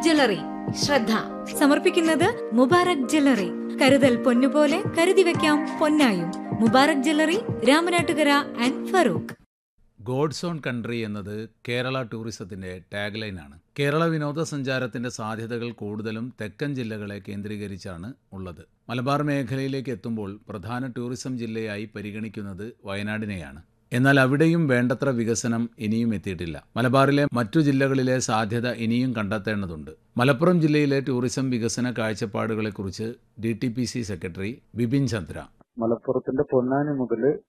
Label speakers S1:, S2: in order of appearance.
S1: jewellery ശ്രദ്ധ സമർപ്പിക്കുന്നത് Mubarak jewellery കരുതൽ പൊന്നുപോലെ കരുതി വെക്കാം പൊന്നായും Mubarak jewellery Ramanattukara and Farook
S2: God's own country എന്നത് കേരള ടൂറിസത്തിന്റെ ടാഗ് ലൈനാണ് കേരള വിനോദസഞ്ചാരത്തിന്റെ സാധ്യതകൾ കൂടുതലും തെക്കൻ ജില്ലകളെ കേന്ദ്രീകരിച്ചാണ് ഉള്ളത് മലബാർ മേഖലയിലേക്ക് എത്തുമ്പോൾ പ്രധാന ടൂറിസം ജില്ലയായി പരിഗണിക്കുന്നത് വയനാടിനെയാണ് എന്നാൽ അവിടെയും വേണ്ടത്ര വികസനം ഇനിയും എത്തിയിട്ടില്ല മലബാറിലെ മറ്റു ജില്ലകളിലെ സാധ്യത ഇനിയും കണ്ടെത്തേണ്ടതുണ്ട് മലപ്പുറം ജില്ലയിലെ ടൂറിസം വികസന കാഴ്ചപ്പാടുകളെക്കുറിച്ച് D T P C secretary Bipin Chandra
S3: മലപ്പുറത്തിന്റെ പൊന്നാനി മുതൽ